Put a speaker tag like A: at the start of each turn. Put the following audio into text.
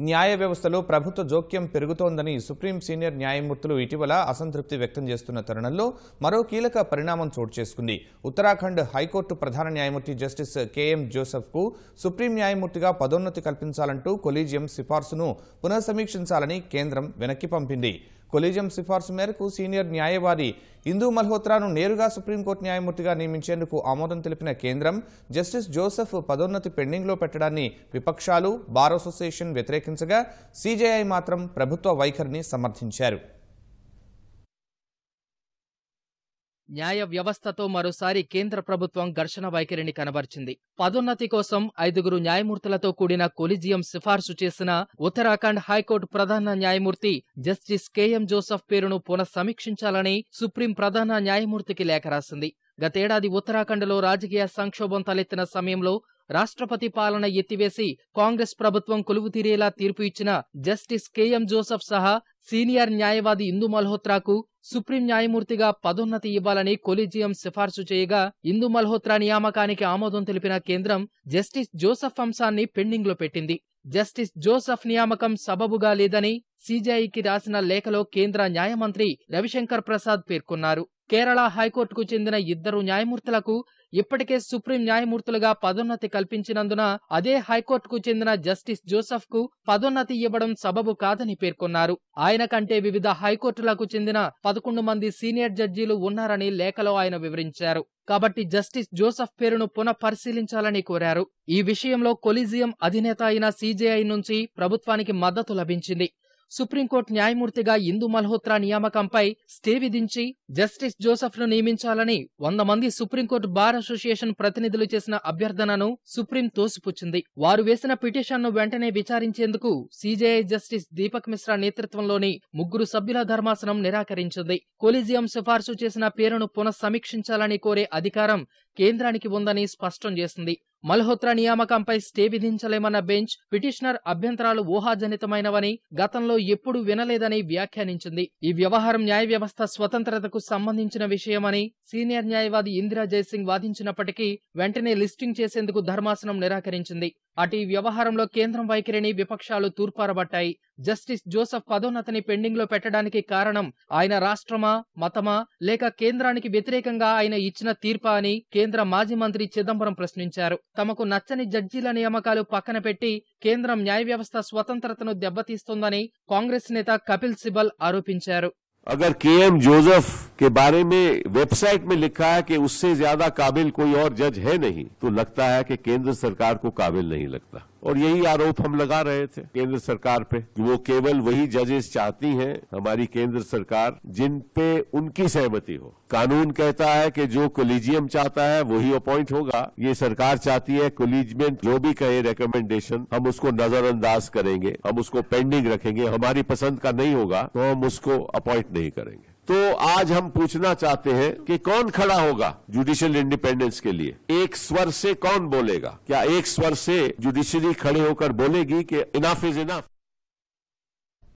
A: న్యాయ వ్యవస్థలో ప్రభుత్వ జోక్యం పెరుగుతోందని సుప్రీం సీనియర్ న్యాయమూర్తులు ఇటీవల అసంతృప్తి వ్యక్తం చేస్తున్న తరుణంలో మరో కీలక పరిణామం చోటు చేసుకుంది ఉత్తరాఖండ్ హైకోర్టు ప్రధాన న్యాయమూర్తి జస్టిస్ కెఎం జోసెఫ్కు సుప్రీం న్యాయమూర్తిగా పదోన్నతి కల్పించాలంటూ కొలీజియం సిఫార్సును పునఃసమీక్షించాలని కేంద్రం వెనక్కి పంపింది కొలీజియం సిఫార్సు మేరకు సీనియర్ న్యాయవాది ఇందూ మల్హోత్రాను నేరుగా సుప్రీంకోర్టు న్యాయమూర్తిగా నియమించేందుకు ఆమోదం తెలిపిన కేంద్రం జస్టిస్ జోసెఫ్ పదోన్నతి పెండింగ్లో పెట్టడాన్ని విపక్షాలు బార్ అసోసియేషన్ వ్యతిరేకించగా సీజేఐ మాత్రం ప్రభుత్వ వైఖరిని సమర్థించారు
B: న్యాయ వ్యవస్థతో మరోసారి కేంద్ర ప్రభుత్వం ఘర్షణ వైఖరిని కనబర్చింది పదోన్నతి కోసం ఐదుగురు న్యాయమూర్తులతో కూడిన కొలిజియం సిఫార్సు చేసిన ఉత్తరాఖండ్ హైకోర్టు ప్రధాన న్యాయమూర్తి జస్టిస్ కెఎం జోసెఫ్ పేరును పునఃసమీక్షించాలని సుప్రీం ప్రధాన న్యాయమూర్తికి లేఖ రాసింది గతేడాది ఉత్తరాఖండ్లో రాజకీయ సంక్షోభం తలెత్తిన సమయంలో రాష్ట్రపతి పాలన ఎత్తివేసి కాంగ్రెస్ ప్రభుత్వం కొలువు తీరేలా తీర్పు ఇచ్చిన జస్టిస్ కెఎం జోసెఫ్ సహా సీనియర్ న్యాయవాది ఇందు మల్హోత్రాకు సుప్రీం న్యాయమూర్తిగా పదోన్నతి ఇవ్వాలని కొలీజియం సిఫార్సు చేయగా ఇందు మల్హోత్రా నియామకానికి ఆమోదం తెలిపిన కేంద్రం జస్టిస్ జోసెఫ్ అంశాన్ని పెండింగ్లో పెట్టింది జస్టిస్ జోసెఫ్ నియామకం సబబుగా లేదని సీజీఐకి రాసిన లేఖలో కేంద్ర న్యాయమంత్రి రవిశంకర్ ప్రసాద్ పేర్కొన్నారు కేరళ హైకోర్టుకు చెందిన ఇద్దరు న్యాయమూర్తులకు ఇప్పటికే సుప్రీం న్యాయమూర్తులుగా పదోన్నతి కల్పించినందున అదే హైకోర్టుకు చెందిన జస్టిస్ జోసెఫ్ కు పదోన్నతి ఇవ్వడం సబబు కాదని పేర్కొన్నారు ఆయన కంటే వివిధ హైకోర్టులకు చెందిన పదకొండు మంది సీనియర్ జడ్జీలు ఉన్నారని లేఖలో ఆయన వివరించారు కాబట్టి జస్టిస్ జోసెఫ్ పేరును పునఃపరిశీలించాలని కోరారు ఈ విషయంలో కొలీజియం అధినేత అయిన సీజేఐ నుంచి ప్రభుత్వానికి మద్దతు లభించింది సుప్రీంకోర్టు న్యాయమూర్తిగా ఇందు మల్హోత్రా నియామకంపై స్టే విధించి జస్టిస్ జోసెఫ్ ను నియమించాలని వంద మంది సుప్రీంకోర్టు బార్ అసోసియేషన్ ప్రతినిధులు చేసిన అభ్యర్థనను సుప్రీం తోసిపుచ్చింది వారు వేసిన పిటిషన్ను వెంటనే విచారించేందుకు సీజేఐ జస్టిస్ దీపక్ మిశ్రా నేతృత్వంలోని ముగ్గురు సభ్యుల ధర్మాసనం నిరాకరించింది కొలీజియం సిఫార్సు చేసిన పేరును పునఃసమీక్షించాలని కోరే అధికారం కేంద్రానికి ఉందని స్పష్టం చేసింది మల్హోత్రా నియామకంపై స్టే విధించలేమన్న బెంచ్ పిటిషనర్ అభ్యంతరాలు ఊహాజనితమైనవని గతంలో ఎప్పుడూ వినలేదని వ్యాఖ్యానించింది ఈ వ్యవహారం న్యాయ వ్యవస్థ స్వతంత్రతకు సంబంధించిన విషయమని సీనియర్ న్యాయవాది ఇందిరా జయసింగ్ వాదించినప్పటికీ వెంటనే లిస్టింగ్ చేసేందుకు ధర్మాసనం నిరాకరించింది అటు ఈ వ్యవహారంలో కేంద్రం వైఖరిని విపక్షాలు తూర్పారబట్టాయి జస్టిస్ జోసెఫ్ పదోన్నతిని పెండింగ్ లో పెట్టడానికి కారణం ఆయన రాష్ట్రమా మతమా లేక కేంద్రానికి వ్యతిరేకంగా ఆయన ఇచ్చిన తీర్పా అని కేంద్ర మాజీ మంత్రి చిదంబరం ప్రశ్నించారు తమకు నచ్చని జడ్జీల నియామకాలు పక్కన పెట్టి కేంద్రం న్యాయ వ్యవస్థ స్వతంత్రతను దెబ్బతీస్తోందని కాంగ్రెస్ నేత కపిల్ సిబల్ ఆరోపించారు
C: अगर के एम जोसेफ के बारे में वेबसाइट में लिखा है कि उससे ज्यादा काबिल कोई और जज है नहीं तो लगता है कि केंद्र सरकार को काबिल नहीं लगता और यही आरोप हम लगा रहे थे केंद्र सरकार पे कि वो केवल वही जजेस चाहती हैं हमारी केंद्र सरकार जिन पे उनकी सहमति हो कानून कहता है कि जो कोलिजियम चाहता है वही अपॉइंट होगा ये सरकार चाहती है कोलिजमेंट जो भी कहे रिकमेंडेशन हम उसको नजरअंदाज करेंगे हम उसको पेंडिंग रखेंगे हमारी पसंद का नहीं होगा तो हम उसको अपॉइंट नहीं करेंगे तो आज हम पूछना चाहते हैं कि कौन खड़ा होगा जुडिशियल इंडिपेंडेंस के लिए एक स्वर से कौन बोलेगा क्या एक स्वर से जुडिशरी खड़े होकर बोलेगी कि इनाफ इज इनाफ